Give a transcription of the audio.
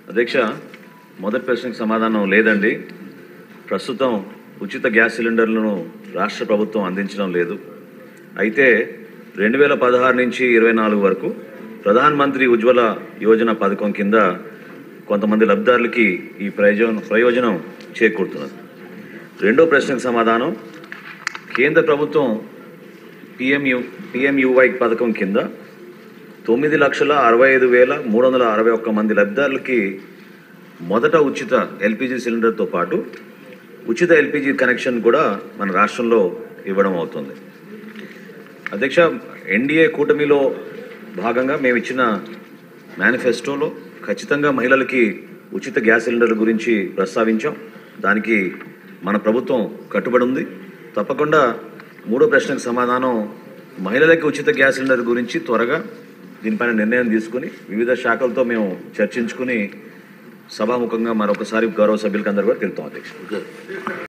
అధ్యక్ష మొదటి ప్రశ్నకు సమాధానం లేదండి ప్రస్తుతం ఉచిత గ్యాస్ సిలిండర్లను రాష్ట్ర ప్రభుత్వం అందించడం లేదు అయితే రెండు వేల పదహారు నుంచి ఇరవై నాలుగు వరకు ప్రధాన్ మంత్రి ఉజ్వల యోజన పథకం కింద కొంతమంది లబ్ధిదారులకి ఈ ప్రయోజనం ప్రయోజనం చేకూరుతున్నది రెండో ప్రశ్నకు సమాధానం కేంద్ర ప్రభుత్వం పిఎంయు పిఎంయువై పథకం కింద తొమ్మిది లక్షల అరవై ఐదు వేల మూడు వందల అరవై ఒక్క మంది లబ్ధిదారులకి మొదట ఉచిత ఎల్పిజి సిలిండర్తో పాటు ఉచిత ఎల్పిజి కనెక్షన్ కూడా మన రాష్ట్రంలో ఇవ్వడం అవుతుంది అధ్యక్ష ఎన్డీఏ కూటమిలో భాగంగా మేము ఇచ్చిన మేనిఫెస్టోలో ఖచ్చితంగా మహిళలకి ఉచిత గ్యాస్ సిలిండర్ గురించి ప్రస్తావించాం దానికి మన ప్రభుత్వం కట్టుబడి ఉంది తప్పకుండా మూడో ప్రశ్నకు సమాధానం మహిళలకి ఉచిత గ్యాస్ సిలిండర్ గురించి త్వరగా దీనిపైన నిర్ణయం తీసుకుని వివిధ శాఖలతో మేము చర్చించుకుని సభాముఖంగా మరొకసారి గౌరవ సభ్యులకి అందరూ కూడా తెలుపుతాం అధ్యక్ష